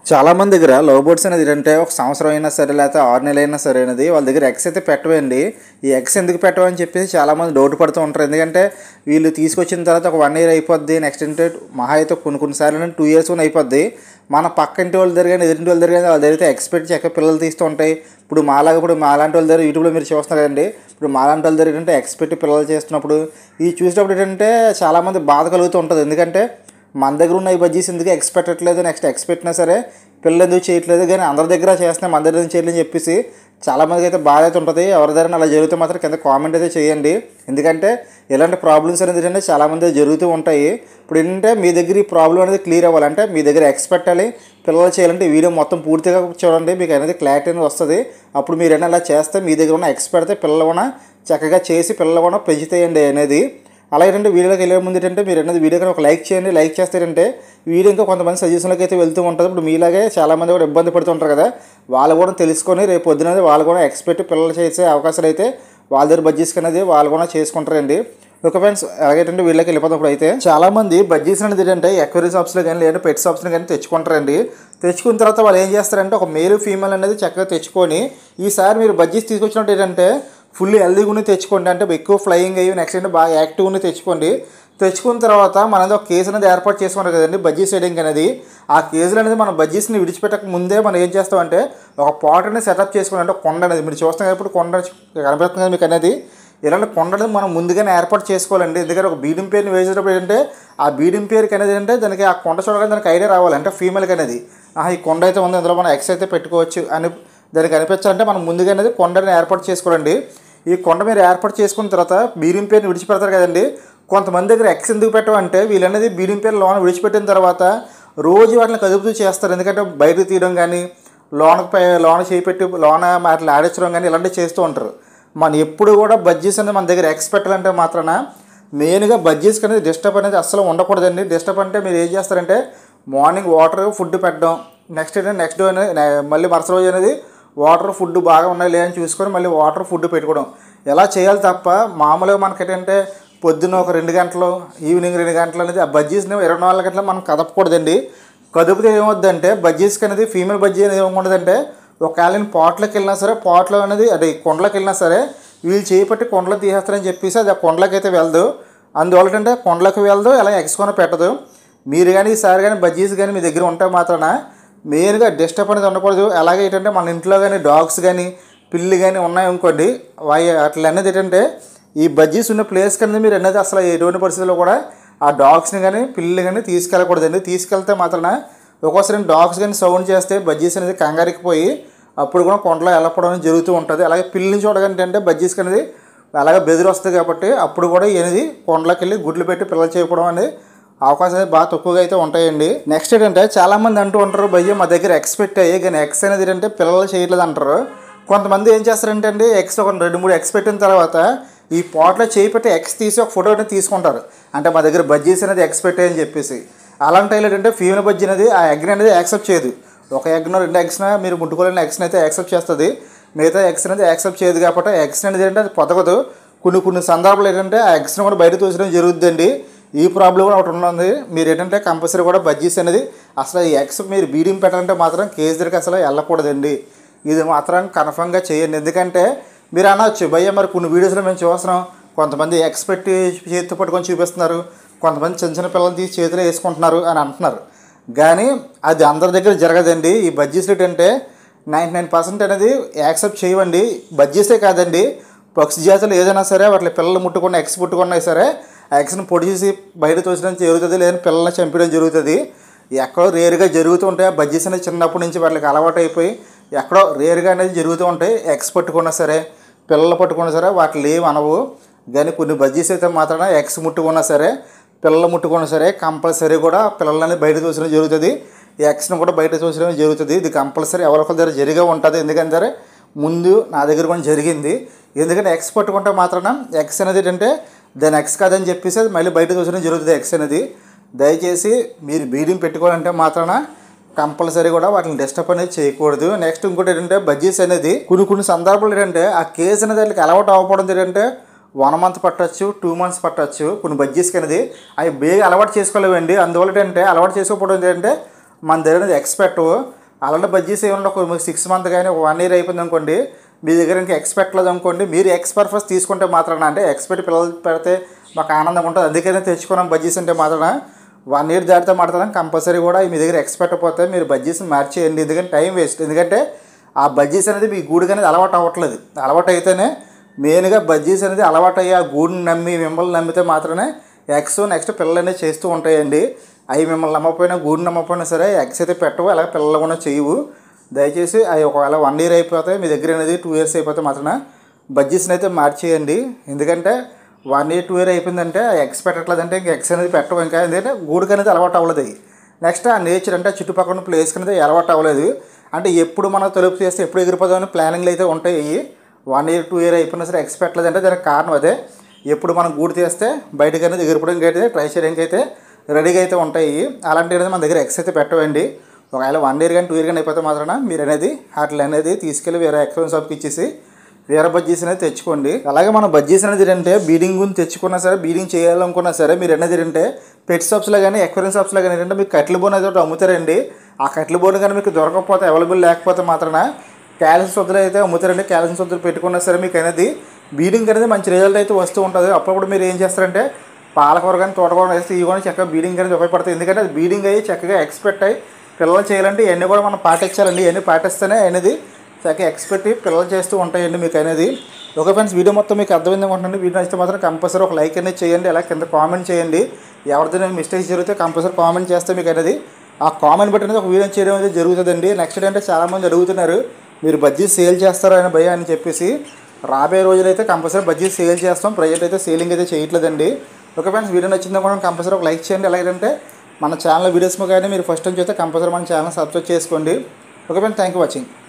చాలా మంది దగ్గర లవ్ బర్డ్స్ అనేది ఏంటంటే ఒక సంవత్సరం అయినా సరే లేకపోతే ఆరు నెలలు అయినా సరే అనేది వాళ్ళ దగ్గర ఎక్స్ అయితే పెట్టవండి ఈ ఎక్స్ ఎందుకు పెట్టవని చెప్పేసి చాలా మంది డౌట్ పడుతూ ఉంటారు ఎందుకంటే వీళ్ళు తీసుకొచ్చిన తర్వాత ఒక వన్ ఇయర్ అయిపోద్ది నెక్స్ట్ అంటే మహా అయితే కొన్ని కొన్నిసార్లు టూ ఇయర్స్ కూడా అయిపోద్ది మన పక్కింటి వాళ్ళ దగ్గర కానీ ఎదురింటి వాళ్ళ దగ్గర కానీ వాళ్ళ దగ్గర అయితే ఎక్స్పెక్ట్ చెక్క పిల్లలు తీస్తూ ఉంటాయి ఇప్పుడు మాలాగా ఇప్పుడు మాలాంటి వాళ్ళ దగ్గర యూట్యూబ్లో మీరు చూస్తున్నారు కదండి ఇప్పుడు మాలాంటి వాళ్ళ దగ్గర ఏంటంటే ఎక్స్పెక్ట్ పిల్లలు చేస్తున్నప్పుడు ఈ చూసేటప్పుడు ఏంటంటే చాలామంది బాధ కలుగుతూ ఉంటుంది ఎందుకంటే మన దగ్గర ఉన్న ఈ బజ్జీస్ ఎందుకు ఎక్స్పెక్ట్ పెట్టలేదు నెక్స్ట్ ఎక్స్పెక్ట్ అయినా సరే పిల్లలు ఎందుకు చేయట్లేదు కానీ అందరి దగ్గర చేస్తున్నాం మన దగ్గర ఎందుకు చేయలేదని చెప్పేసి చాలా మందికి అయితే బాధ అయితే ఉంటుంది ఎవరి దగ్గర అలా జరిగితే మాత్రం కింద కామెంట్ అయితే చేయండి ఎందుకంటే ఇలాంటి ప్రాబ్లమ్స్ అనేది ఏంటంటే చాలా మంది జరుగుతూ ఉంటాయి ఇప్పుడు ఏంటంటే మీ దగ్గర ఈ ప్రాబ్లం అనేది క్లియర్ అవ్వాలంటే మీ దగ్గర ఎక్స్పెక్ట్ అవ్వాలి పిల్లలు చేయాలంటే ఈ వీడియో మొత్తం పూర్తిగా చూడండి మీకు అనేది క్లారిటీ అనేది వస్తుంది అప్పుడు మీరు ఏమైనా అలా చేస్తే మీ దగ్గర ఉన్న ఎక్స్పెక్ట్ అయితే పిల్లలు కూడా చక్కగా చేసి పిల్లలు కూడా పెంచుతాయండి అనేది అలాగే ఏంటంటే వీడియోలోకి వెళ్ళే ముందు ఏంటంటే మీరు అనేది వీడియో ఒక లైక్ చేయండి లైక్ చేస్తారంటే వీడియో ఇంకా కొంతమంది సజెషన్లోకి అయితే వెళ్తూ ఉంటుంది ఇప్పుడు మీలాగే చాలామంది కూడా ఇబ్బంది పడుతుంటారు కదా వాళ్ళు కూడా తెలుసుకొని రేపు పొద్దున వాళ్ళు కూడా ఎక్స్పెక్ట్ పిల్లలు చేసే అవకాశాలు అయితే వాళ్ళ దగ్గర బడ్జెట్స్ అనేది వాళ్ళు కూడా చేసుకుంటారండి ఓకే ఫ్రెండ్స్ అలాగేంటంటే వీళ్ళకి వెళ్ళిపోతున్నప్పుడు అయితే చాలా మంది బడ్జెట్స్ అనేది ఏంటంటే ఎక్వరీ షాప్స్లో కానీ లేదంటే పెట్ షాప్స్లో కానీ తెచ్చుకుంటారండి తెచ్చుకున్న తర్వాత వాళ్ళు ఏం చేస్తారంటే ఒక మేల్ ఫీమేల్ అనేది చక్కగా తెచ్చుకొని ఈసారి మీరు బడ్జెట్స్ తీసుకొచ్చినట్టు ఏంటంటే ఫుల్ హెల్దీగా ఉండి తెచ్చుకోండి అంటే ఎక్కువ ఫ్లయింగ్ అయ్యి నెక్స్ట్ అంటే బాగా యాక్టివ్ ఉండి తెచ్చుకోండి తెచ్చుకున్న తర్వాత మనది ఒక కేసు అనేది ఏర్పాటు చేసుకున్నారు కదండి బజ్జీ సెట్టింగ్ అనేది ఆ కేసులు అనేది మనం బజ్జీస్ని విడిచిపెట్టక ముందే మనం ఏం చేస్తామంటే ఒక పాట్ అనేది సెటప్ చేసుకుని అంటే కొండ అనేది మీరు చూస్తాం కదా ఇప్పుడు కొండ కనిపిస్తుంది కదా మీకు అనేది ఇలాంటి కొండ అనేది మనం ముందుగానే ఏర్పాటు చేసుకోవాలండి ఎందుకంటే ఒక బీడింగ్ పేరుని వేసేటప్పుడు ఏంటంటే ఆ బీడింగ్ పేరుకి అనేది ఏంటంటే దానికి ఆ కొండ చూడగానే దానికి ఐడియా రావాలి అంటే ఫీమేల్కి అనేది ఆహా, ఈ కొండ అయితే ఉంది ఇందులో మనం ఎక్స్ అయితే పెట్టుకోవచ్చు అని దానికి అనిపించాలంటే మనం ముందుగా అనేది కొండని ఏర్పాటు చేసుకోవాలండి ఈ కొండ మీరు ఏర్పాటు చేసుకున్న తర్వాత బీడింగ్ పేరుని విడిచిపెడతారు కదండి కొంతమంది దగ్గర ఎక్స్ ఎందుకు పెట్టమంటే వీళ్ళనేది బీడింగ్ పేరు లోన విడిచిపెట్టిన తర్వాత రోజు వాటిని కదుపుతూ చేస్తారు ఎందుకంటే బయటకు తీయడం కానీ లోనకు పై లోన చేపెట్టి లోన వాటిని ఆడించడం కానీ ఇలాంటివి చేస్తూ ఉంటారు మనం ఎప్పుడు కూడా బడ్జెస్ అనేది మన దగ్గర ఎక్స్ పెట్టాలంటే మాత్రాన మెయిన్గా బడ్జెస్కి అనేది డిస్టర్బ్ అనేది అస్సలు ఉండకూడదండి డిస్టర్బ్ అంటే మీరు ఏం చేస్తారంటే మార్నింగ్ వాటర్ ఫుడ్ పెట్టడం నెక్స్ట్ ఏంటంటే నెక్స్ట్ డే అనేది నే- మళ్ళీ మరుసటి రోజు అనేది వాటర్ ఫుడ్ బాగా ఉన్నాయి లేదని చూసుకొని మళ్ళీ వాటర్ ఫుడ్ పెట్టుకోవడం ఎలా చేయాలి తప్ప మామూలుగా మనకి ఏంటంటే పొద్దున్న ఒక రెండు గంటలు ఈవినింగ్ రెండు గంటలు అనేది ఆ బజ్జీస్ని ఇరవై నాలుగు గంటలు మనం కదపకూడదండి కదుపుతే ఏమవుద్దంటే బజ్జీస్కి అనేది ఫీమేల్ బజ్జీ అనేది ఏముండదంటే ఒకవేళ పాట్లోకి వెళ్ళినా సరే పాట్లో అనేది అదే కొండలోకి వెళ్ళినా సరే వీళ్ళు చేపట్టి కొండలో తీసేస్తారని చెప్పేసి అది ఆ కొండలోకి అయితే వెళ్ళదు అందువల్ల ఏంటంటే కొండలోకి వెళ్ళదు అలా ఎక్స్కొని పెట్టదు మీరు కానీ ఈసారి కానీ బజ్జీస్ కానీ మీ దగ్గర ఉంటే మాత్రాన మెయిన్గా డిస్టర్బ్ అనేది ఉండకూడదు అలాగే ఏంటంటే మన ఇంట్లో కానీ డాగ్స్ కానీ పిల్లి కానీ ఉన్నాయి అనుకోండి వాయి అట్లా అనేది ఏంటంటే ఈ బజ్జీస్ ఉన్న ప్లేస్ కింద మీరు అనేది అసలు ఎటువంటి పరిస్థితుల్లో కూడా ఆ డాగ్స్ని కానీ పిల్లి కానీ తీసుకెళ్ళకూడదండి తీసుకెళ్తే మాత్రాన ఒక్కోసారి డాగ్స్ కానీ సౌండ్ చేస్తే బజ్జీస్ అనేది కంగారికి పోయి అప్పుడు కూడా కొండలో వెళ్ళకపోవడం అనేది జరుగుతూ ఉంటుంది అలాగే పిల్లిని చూడగానే అంటే బజ్జీస్కి అనేది అలాగే బెదిరి వస్తుంది కాబట్టి అప్పుడు కూడా అనేది కొండలోకి వెళ్ళి గుడ్లు పెట్టి పిల్లలు చేయకపోవడం అనేది అవకాశాలు అయితే బాగా తక్కువగా అయితే ఉంటాయండి నెక్స్ట్ ఏంటంటే చాలామంది అంటూ ఉంటారు భయ్య మా దగ్గర ఎక్స్పెక్ట్ అయ్యి కానీ ఎక్స్ అనేది ఏంటంటే పిల్లలు చేయట్లేదు అంటారు కొంతమంది ఏం చేస్తారంటే అండి ఎక్స్ ఒక రెండు మూడు ఎక్స్ పెట్టిన తర్వాత ఈ పాట్లో చేయి పెట్టి ఎక్స్ తీసి ఒక ఫోటో అనేది తీసుకుంటారు అంటే మా దగ్గర బజ్జీస్ అనేది ఎక్స్ పెట్టాయని చెప్పేసి అలాంటి టైంలో ఏంటంటే ఫీమేల్ బజ్జీ అనేది ఆ ఎగ్ అనేది యాక్సెప్ట్ చేయదు ఒక ఎగ్నో రెండు ఎగ్స్న మీరు ముట్టుకోలేని ఎగ్స్ని అయితే యాక్సెప్ట్ చేస్తుంది మిగతా ఎగ్స్ అనేది యాక్సెప్ట్ చేయదు కాబట్టి ఎగ్స్ అనేది ఏంటంటే అది పొదగదు కొన్ని కొన్ని సందర్భాలు ఏంటంటే ఆ ఎగ్స్ని కూడా బయట తోసడం జరుగుతుందండి ఈ ప్రాబ్లం కూడా ఒకటి ఉన్నది మీరు ఏంటంటే కంపల్సరీ కూడా బజ్జీస్ అనేది అసలు ఈ ఎగ్స్ మీరు బీడింగ్ పెట్టాలంటే మాత్రం కేసు దగ్గరికి అసలు వెళ్ళకూడదండి ఇది మాత్రం కన్ఫర్మ్గా చేయండి ఎందుకంటే మీరు అనొచ్చు భయ్య మరి కొన్ని వీడియోస్లో మేము చూస్తున్నాం కొంతమంది ఎగ్స్ పెట్టి చేతితో పట్టుకొని చూపిస్తున్నారు కొంతమంది చిన్న చిన్న పిల్లలు తీసి చేతిలో వేసుకుంటున్నారు అని అంటున్నారు కానీ అది అందరి దగ్గర జరగదండి ఈ బడ్జెస్ ఏంటంటే నైంటీ నైన్ పర్సెంట్ అనేది యాక్సెప్ట్ చేయవండి బడ్జెసే కాదండి పక్షి జాతులు ఏదైనా సరే వాటి పిల్లలు ముట్టుకున్న ఎక్స్ ముట్టుకున్నా సరే ఆ ఎక్స్ని పొడి చేసి బయట తోచడం జరుగుతుంది లేదని పిల్లల్ని చంపడం జరుగుతుంది ఎక్కడో రేరుగా జరుగుతూ ఉంటాయి ఆ బడ్జెస్ అనేది చిన్నప్పటి నుంచి వాళ్ళకి అలవాటు అయిపోయి ఎక్కడో రేరుగా అనేది జరుగుతూ ఉంటాయి ఎక్స్ పట్టుకున్నా సరే పిల్లలు పట్టుకున్నా సరే వాటిలో ఏమి అనవు కానీ కొన్ని బజ్జీస్ అయితే మాత్రం ఎక్స్ ముట్టుకున్నా సరే పిల్లలు ముట్టుకున్నా సరే కంపల్సరీ కూడా పిల్లలని బయట చూసడం జరుగుతుంది ఈ ఎక్స్ని కూడా బయట చూసడం జరుగుతుంది ఇది కంపల్సరీ ఎవరికొక దగ్గర జరిగే ఉంటుంది ఎందుకంటే ముందు నా దగ్గర కూడా జరిగింది ఎందుకంటే ఎక్స్ పట్టుకుంటే మాత్రాన ఎక్స్ అనేది ఏంటంటే దాని ఎక్స్ కాదని చెప్పేసి అది మళ్ళీ బయట చూసడం జరుగుతుంది ఎక్స్ అనేది దయచేసి మీరు బీడింగ్ పెట్టుకోవాలంటే మాత్రాన కంపల్సరీ కూడా వాటిని డిస్టర్బ్ అనేది చేయకూడదు నెక్స్ట్ ఇంకోటి ఏంటంటే బడ్జెట్స్ అనేది కొన్ని కొన్ని సందర్భాలు ఏంటంటే ఆ కేసు అనేది వాళ్ళకి అలవాటు అవ్వకపోవడం ఏంటంటే వన్ మంత్ పట్టచ్చు టూ మంత్స్ పట్టచ్చు కొన్ని బడ్జెట్స్కి అనేది అవి బేగా అలవాటు చేసుకోలేవండి అందువల్ల ఏంటంటే అలవాటు చేసుకోకపోవడం ఏంటంటే మన దగ్గర ఎక్స్పెక్ట్ అలాంటి బడ్జెట్స్ ఏమన్నా ఒక మీకు సిక్స్ మంత్ కానీ ఒక వన్ ఇయర్ అయిపోయింది అనుకోండి మీ దగ్గర ఇంకా ఎక్స్పెక్ట్ లేదు అనుకోండి మీరు ఎక్స్ పర్పస్ తీసుకుంటే మాత్రాన అంటే ఎక్స్పెక్ట్ పిల్లలు పెడితే మాకు ఆనందంగా ఉంటుంది అందుకనే తెచ్చుకున్నాం బడ్జెట్స్ అంటే మాత్రాన వన్ ఇయర్ దాటితే మాత్రం కంపల్సరీ కూడా మీ దగ్గర ఎక్స్పెక్ట్ పోతే మీరు బడ్జెట్స్ మార్చేయండి ఎందుకంటే టైం వేస్ట్ ఎందుకంటే ఆ బడ్జెట్స్ అనేది మీ గూడుకి అనేది అలవాటు అవ్వట్లేదు అలవాటు అయితేనే మెయిన్గా బడ్జెట్స్ అనేది అలవాటు అయ్యి ఆ గూడుని నమ్మి మిమ్మల్ని నమ్మితే మాత్రమే ఎగ్స్ నెక్స్ట్ పిల్లలు అనేది చేస్తూ ఉంటాయండి అవి మిమ్మల్ని నమ్మకపోయినా గూడు నమ్మకపోయినా సరే ఎగ్స్ అయితే పెట్టవు అలాగే పిల్లలు కూడా చేయవు దయచేసి అవి ఒకవేళ వన్ ఇయర్ అయిపోతే మీ దగ్గర అనేది టూ ఇయర్స్ అయిపోతే మాత్రం బడ్జెట్స్ని అయితే మార్చేయండి ఎందుకంటే వన్ ఇయర్ టూ ఇయర్ అయిపోయిందంటే ఎగ్స్ పెట్టట్లేదంటే ఇంకా ఎగ్స్ అనేది పెట్టవు ఇంకా ఎందుకంటే గూడుకి అనేది అలవాటు అవ్వలేదు అవి నెక్స్ట్ ఆ నేచర్ అంటే చుట్టుపక్కల ప్లేస్ అనేది అలవాటు అవ్వలేదు అంటే ఎప్పుడు మనం తలుపు చేస్తే ఎప్పుడు ఎగిరిపోదామని ప్లానింగ్లు అయితే ఉంటాయి ఇవి వన్ ఇయర్ టూ ఇయర్ అయిపోయినా సరే ఎక్స్పెక్ట్ లేదంటే దానికి కారణం అదే ఎప్పుడు మనం గూడు తీస్తే బయటకు అనేది ఎగిరిపోవడానికి అయితే ట్రై చేయడానికి అయితే రెడీగా అయితే ఉంటాయి అలాంటివి అనేది మన దగ్గర ఎక్స్ అయితే పెట్టవండి ఒకవేళ వన్ ఇయర్ కానీ టూ ఇయర్ కానీ అయిపోతే మాత్రాన మీరు అనేది వాటిని అనేది తీసుకెళ్ళి వేరే ఎక్స్పెన్స్ షాప్కి ఇచ్చేసి వేరే బజ్జీస్ అనేది తెచ్చుకోండి అలాగే మన బజ్జీస్ అనేది ఏంటంటే బీడింగ్ గురించి తెచ్చుకున్నా సరే బీడింగ్ చేయాలనుకున్నా సరే మీరు అనేది ఏంటంటే పెట్ షాప్స్లో కానీ ఎక్వరెన్స్ షాప్స్లో కానీ ఏంటంటే మీకు కట్ల బోన్ అనేది ఒకటి అమ్ముతారండి ఆ కట్ల బోన్ కానీ మీకు దొరకకపోతే అవైలబుల్ లేకపోతే మాత్రాన క్యాల్సియం సొద్దులు అయితే అమ్ముతారండి క్యాల్సియం సొద్దులు పెట్టుకున్నా సరే మీకు అనేది బీడింగ్ అనేది మంచి రిజల్ట్ అయితే వస్తూ ఉంటుంది అప్పుడప్పుడు మీరు ఏం చేస్తారంటే పాలకూర కానీ తోటకూర వేస్తే ఇవి కూడా చక్కగా బీడింగ్ అనేది ఉపయోగపడుతుంది ఎందుకంటే అది బీడింగ్ అయ్యి చక్కగా ఎక్స్పెక్ట్ అయ్యి పిల్లలు చేయాలంటే ఇవన్నీ కూడా మనం పాటించాలండి ఇవన్నీ పాటిస్తేనే అనేది చక్కగా ఎక్స్పెక్ట్ పిల్లలు చేస్తూ ఉంటాయండి మీకు అనేది ఓకే ఫ్రెండ్స్ వీడియో మొత్తం మీకు అర్థమైంది అనుకుంటున్నాను వీడియో నచ్చితే మాత్రం కంపల్సరీ ఒక లైక్ అనేది చేయండి అలా కింద కామెంట్ చేయండి ఎవరిదైనా మిస్టేక్స్ జరిగితే కంపల్సరీ కామెంట్ చేస్తే మీకు అనేది ఆ కామెంట్ బట్టి అనేది ఒక వీడియో చేయడం అనేది జరుగుతుందండి నెక్స్ట్ ఏంటంటే చాలామంది అడుగుతున్నారు మీరు బజ్జీ సేల్ చేస్తారా అని భయ అని చెప్పేసి రాబోయే రోజులైతే కంపల్సరీ బజ్జీ సేల్ చేస్తాం ప్రజెంట్ అయితే సేలింగ్ అయితే చేయట్లేదండి ఓకే ఫ్రెండ్స్ వీడియో నచ్చింది అనుకోవడం కంపల్సరీ ఒక లైక్ చేయండి అలాగంటే మన ఛానల్ వీడియోస్ కానీ మీరు ఫస్ట్ టైం చేస్తే కంపల్సరీ మన ఛానల్ సబ్స్క్రైబ్ చేసుకోండి okay friends thank you watching